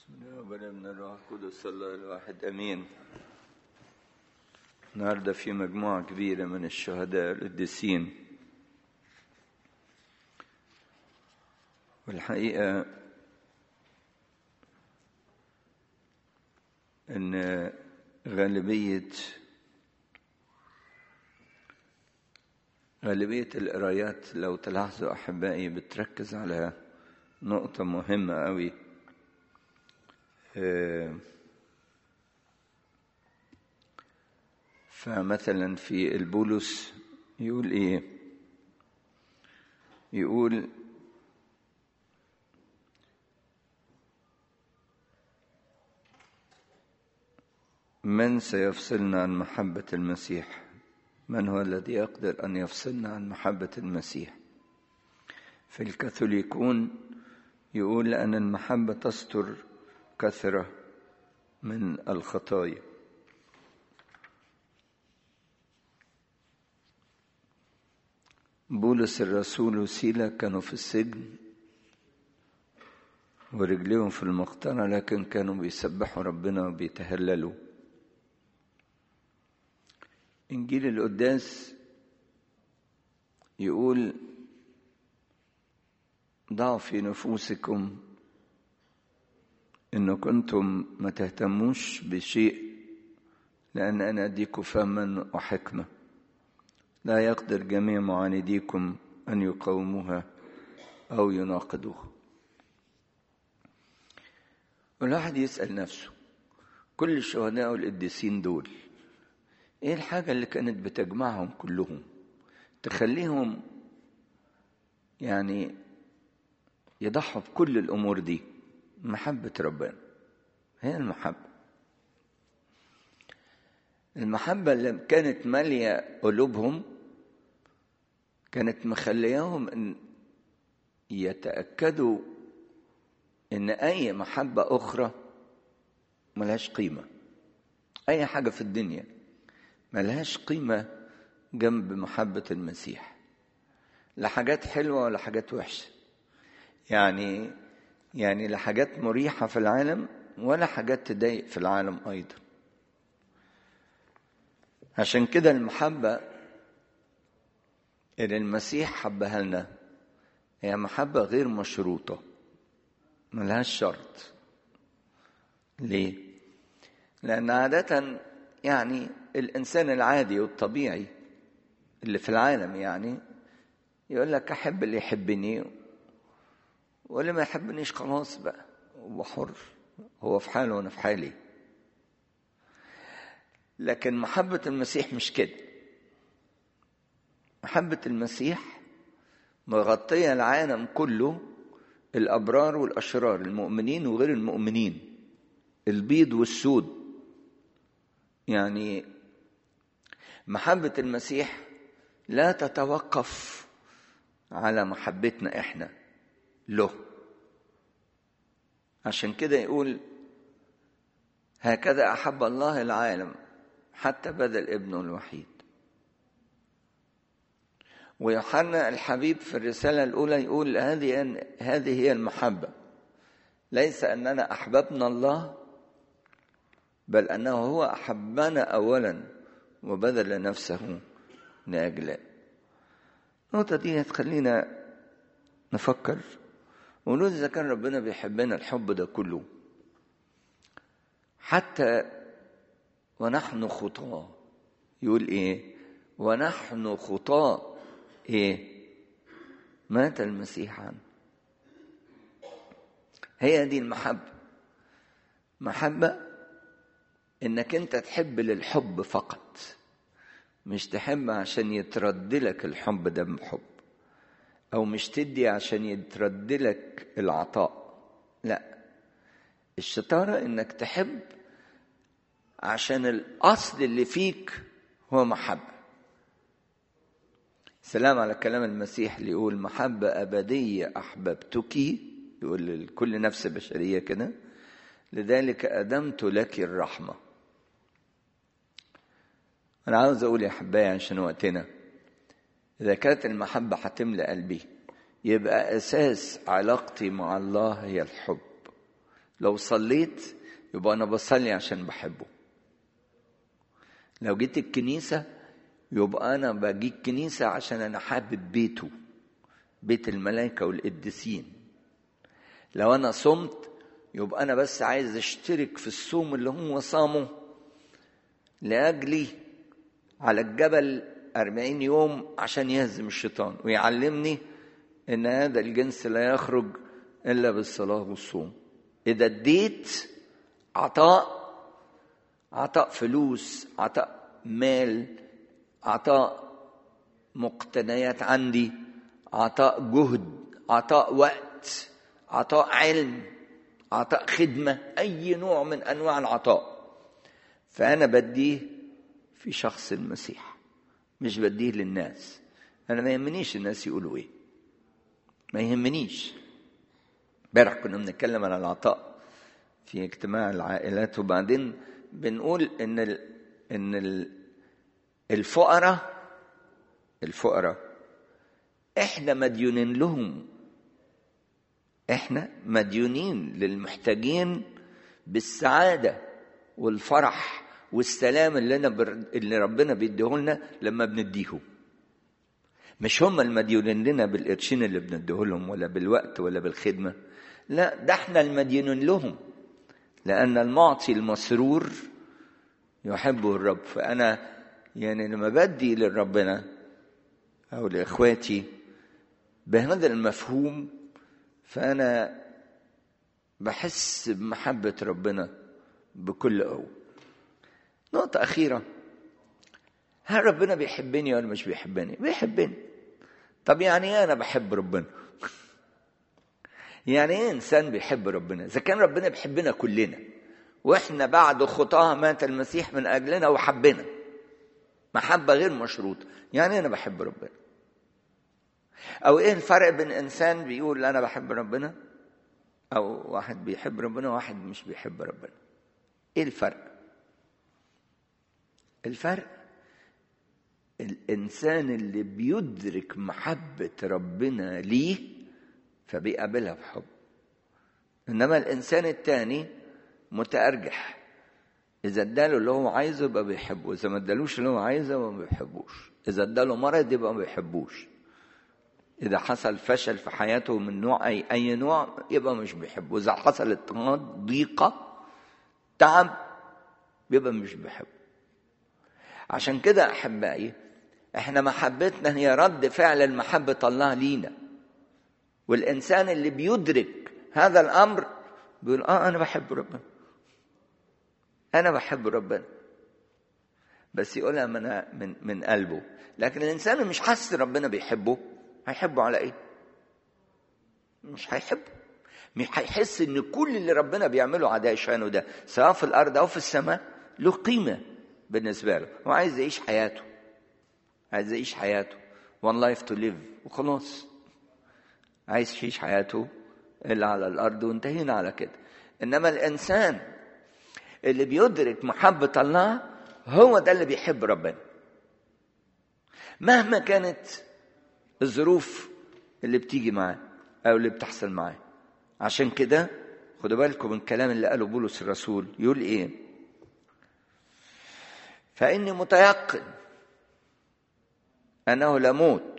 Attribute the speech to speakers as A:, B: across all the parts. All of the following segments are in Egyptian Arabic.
A: بسم الله وبلا من الروح القدس الله الواحد امين النهارده في مجموعه كبيره من الشهداء القديسين والحقيقه ان غالبيه غالبيه القرايات لو تلاحظوا احبائي بتركز على نقطه مهمه قوي فمثلا في البولس يقول ايه يقول من سيفصلنا عن محبة المسيح من هو الذي يقدر أن يفصلنا عن محبة المسيح في الكاثوليكون يقول أن المحبة تستر كثرة من الخطايا بولس الرسول وسيلة كانوا في السجن ورجليهم في المقطرة لكن كانوا بيسبحوا ربنا وبيتهللوا إنجيل القداس يقول ضعوا في نفوسكم إن كنتم ما تهتموش بشيء لأن أنا أديكم فهما وحكمة لا يقدر جميع معانديكم أن يقاوموها أو يناقضوها والواحد يسأل نفسه كل الشهداء والقديسين دول ايه الحاجة اللي كانت بتجمعهم كلهم تخليهم يعني يضحوا بكل الأمور دي محبة ربنا هي المحبة المحبة اللي كانت مالية قلوبهم كانت مخلياهم ان يتأكدوا ان اي محبة اخرى ملهاش قيمة اي حاجة في الدنيا ملهاش قيمة جنب محبة المسيح لا حاجات حلوة ولا حاجات وحشة يعني يعني لا حاجات مريحة في العالم ولا حاجات تضايق في العالم أيضا عشان كده المحبة اللي المسيح حبها لنا هي محبة غير مشروطة ملهاش شرط ليه؟ لأن عادة يعني الإنسان العادي والطبيعي اللي في العالم يعني يقول لك أحب اللي يحبني واللي ما يحبنيش خلاص بقى هو حر هو في حاله وانا في حالي لكن محبة المسيح مش كده محبة المسيح مغطية العالم كله الأبرار والأشرار المؤمنين وغير المؤمنين البيض والسود يعني محبة المسيح لا تتوقف على محبتنا احنا له عشان كده يقول هكذا احب الله العالم حتى بذل ابنه الوحيد ويوحنا الحبيب في الرساله الاولى يقول هذه هذه هي المحبه ليس اننا احببنا الله بل انه هو احبنا اولا وبذل نفسه لاجلنا النقطه دي هتخلينا نفكر ونقول إذا كان ربنا بيحبنا الحب ده كله حتى ونحن خطاة يقول إيه ونحن خطاة إيه مات المسيح عنه هي دي المحبة محبة إنك أنت تحب للحب فقط مش تحب عشان يترد لك الحب ده بحب او مش تدي عشان يترد لك العطاء لا الشطاره انك تحب عشان الاصل اللي فيك هو محبه سلام على كلام المسيح اللي يقول محبه ابديه احببتك يقول لكل نفس بشريه كده لذلك ادمت لك الرحمه انا عاوز اقول يا احبائي عشان وقتنا إذا كانت المحبة هتملأ قلبي يبقى أساس علاقتي مع الله هي الحب لو صليت يبقى انا بصلي عشان بحبه لو جيت الكنيسة يبقى أنا باجي الكنيسة عشان أنا حابب بيته بيت الملائكة والقديسين لو أنا صمت يبقى أنا بس عايز أشترك في الصوم اللي هو صامه لأجلي على الجبل أربعين يوم عشان يهزم الشيطان ويعلمني إن هذا الجنس لا يخرج إلا بالصلاة والصوم إذا اديت عطاء عطاء فلوس عطاء مال عطاء مقتنيات عندي عطاء جهد عطاء وقت عطاء علم عطاء خدمة أي نوع من أنواع العطاء فأنا بديه في شخص المسيح مش بديه للناس أنا ما يهمنيش الناس يقولوا إيه ما يهمنيش امبارح كنا بنتكلم عن العطاء في اجتماع العائلات وبعدين بنقول ان ال ان ال الفقراء الفقراء احنا مديونين لهم احنا مديونين للمحتاجين بالسعاده والفرح والسلام اللي انا بر... اللي ربنا بيديه لنا لما بنديهم مش هم المديونين لنا بالقرشين اللي بنديه لهم ولا بالوقت ولا بالخدمه لا ده احنا المديونين لهم لأن المعطي المسرور يحبه الرب فأنا يعني لما بدي لربنا أو لإخواتي بهذا المفهوم فأنا بحس بمحبة ربنا بكل قوة نقطة أخيرة هل ربنا بيحبني ولا مش بيحبني؟ بيحبني طب يعني ايه انا بحب ربنا؟ يعني ايه انسان بيحب ربنا اذا كان ربنا بيحبنا كلنا واحنا بعد خطاه مات المسيح من اجلنا وحبنا محبه غير مشروطه يعني ايه انا بحب ربنا او ايه الفرق بين انسان بيقول انا بحب ربنا او واحد بيحب ربنا وواحد مش بيحب ربنا ايه الفرق الفرق الانسان اللي بيدرك محبه ربنا ليه فبيقابلها بحب انما الانسان التاني متارجح اذا اداله اللي هو عايزه يبقى بيحبه اذا ما ادالوش اللي هو عايزه ما بيحبوش اذا اداله مرض يبقى ما بيحبوش اذا حصل فشل في حياته من نوع اي اي نوع يبقى مش بيحبه اذا حصل اضطهاد ضيقه تعب يبقى مش بيحبه عشان كده احبائي احنا محبتنا هي رد فعل محبه الله لينا والإنسان اللي بيدرك هذا الأمر بيقول آه أنا بحب ربنا أنا بحب ربنا بس يقولها من من من قلبه لكن الإنسان اللي مش حاسس ربنا بيحبه هيحبه على إيه؟ مش هيحبه مش هيحس إن كل اللي ربنا بيعمله عشانه ده سواء في الأرض أو في السماء له قيمة بالنسبة له هو عايز يعيش حياته عايز يعيش حياته one life to live وخلاص عايز يعيش حياته اللي على الارض وانتهينا على كده انما الانسان اللي بيدرك محبه الله هو ده اللي بيحب ربنا مهما كانت الظروف اللي بتيجي معاه او اللي بتحصل معاه عشان كده خدوا بالكم من الكلام اللي قاله بولس الرسول يقول ايه فاني متيقن انه لا موت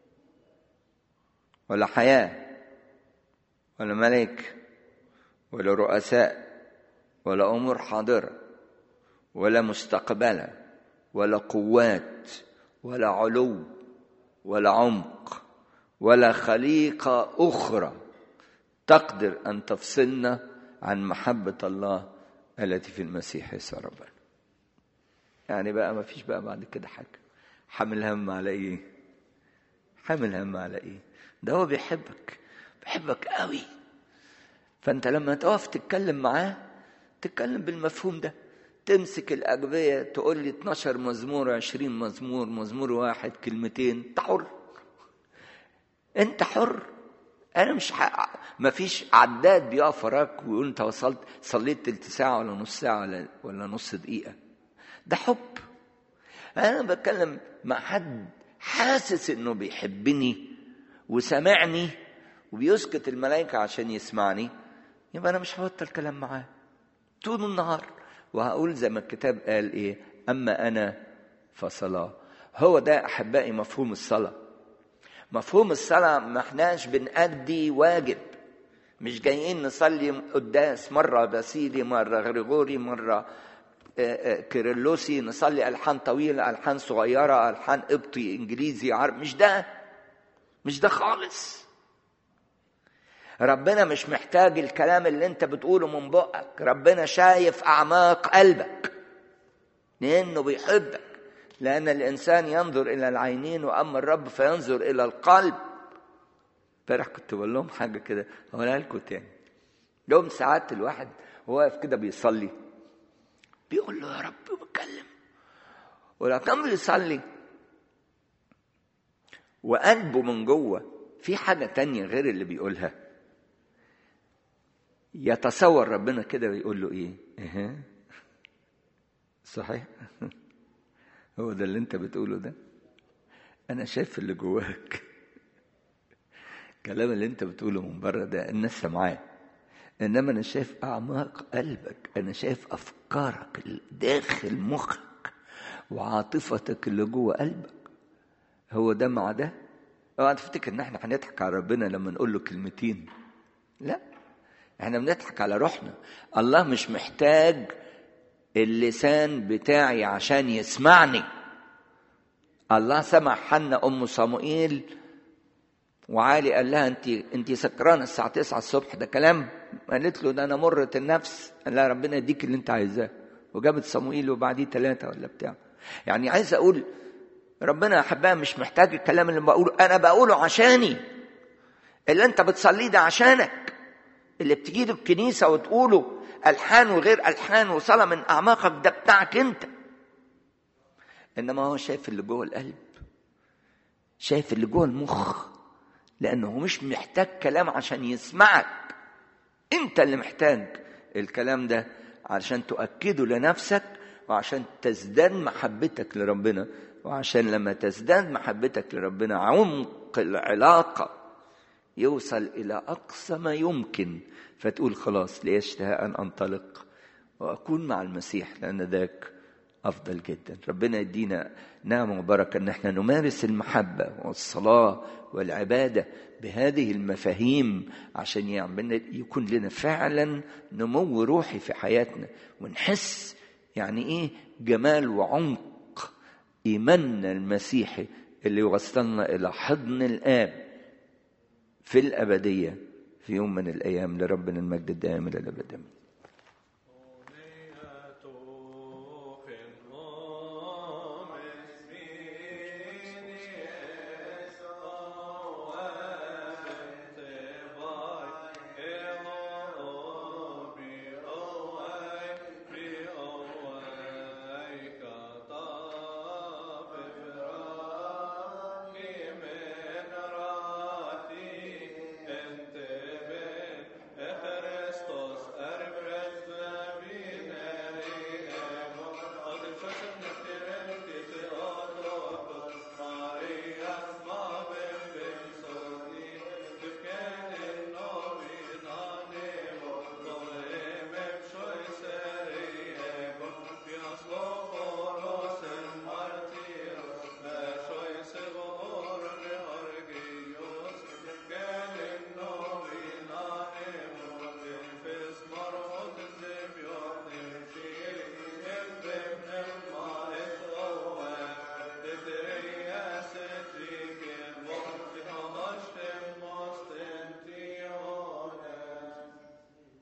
A: ولا حياة ولا ملك ولا رؤساء ولا أمور حاضرة ولا مستقبلة ولا قوات ولا علو ولا عمق ولا خليقة أخرى تقدر أن تفصلنا عن محبة الله التي في المسيح يسوع ربنا يعني بقى ما فيش بقى بعد كده حاجة حمل هم على إيه حمل هم على إيه ده هو بيحبك بيحبك قوي فانت لما تقف تتكلم معاه تتكلم بالمفهوم ده تمسك الأجبية تقول لي 12 مزمور 20 مزمور مزمور واحد كلمتين انت حر انت حر انا مش ح... ما فيش عداد بيقف وراك ويقول انت وصلت صليت تلت ساعه ولا نص ساعه ولا ولا نص دقيقه ده حب انا بتكلم مع حد حاسس انه بيحبني وسمعني وبيسكت الملائكة عشان يسمعني يبقى انا مش هبطل كلام معاه طول النهار وهقول زي ما الكتاب قال ايه اما انا فصلاه هو ده احبائي مفهوم الصلاه مفهوم الصلاه ما احناش بنأدي واجب مش جايين نصلي قداس مرة باسيلي مرة غريغوري مرة كيرلوسي نصلي ألحان طويلة ألحان صغيرة ألحان قبطي إنجليزي عربي مش ده مش ده خالص ربنا مش محتاج الكلام اللي انت بتقوله من بقك ربنا شايف أعماق قلبك لأنه بيحبك لأن الإنسان ينظر إلى العينين وأما الرب فينظر إلى القلب امبارح كنت بقول لهم حاجه كده هقولها لكم تاني يوم ساعات الواحد وهو واقف كده بيصلي بيقول له يا رب وبتكلم ولو كان بيصلي وقلبه من جوه في حاجه تانية غير اللي بيقولها يتصور ربنا كده ويقول له ايه اه صحيح هو ده اللي انت بتقوله ده انا شايف اللي جواك الكلام اللي انت بتقوله من بره ده الناس سامعاه انما انا شايف اعماق قلبك انا شايف افكارك اللي داخل مخك وعاطفتك اللي جوه قلبك هو ده مع ده اوعى تفتكر ان احنا هنضحك على ربنا لما نقول له كلمتين لا احنا بنضحك على روحنا الله مش محتاج اللسان بتاعي عشان يسمعني الله سمع حنا ام صموئيل وعالي قال لها انت انت سكرانه الساعه 9 الصبح ده كلام قالت له ده انا مره النفس قال لها ربنا يديك اللي انت عايزاه وجابت صموئيل وبعديه ثلاثه ولا بتاع يعني عايز اقول ربنا يا احبائي مش محتاج الكلام اللي بقوله انا بقوله عشاني اللي انت بتصليه ده عشانك اللي بتجي له الكنيسه وتقوله الحان وغير الحان وصلاه من اعماقك ده بتاعك انت انما هو شايف اللي جوه القلب شايف اللي جوه المخ لانه مش محتاج كلام عشان يسمعك انت اللي محتاج الكلام ده عشان تؤكده لنفسك وعشان تزداد محبتك لربنا وعشان لما تزداد محبتك لربنا عمق العلاقه يوصل الى اقصى ما يمكن فتقول خلاص لي اشتهى ان انطلق واكون مع المسيح لان ذاك افضل جدا ربنا يدينا نعمه وبركه ان احنا نمارس المحبه والصلاه والعباده بهذه المفاهيم عشان يعمل يكون لنا فعلا نمو روحي في حياتنا ونحس يعني ايه جمال وعمق ايماننا المسيحي اللي يوصلنا الى حضن الاب في الابديه في يوم من الايام لربنا المجد الدائم الى الابد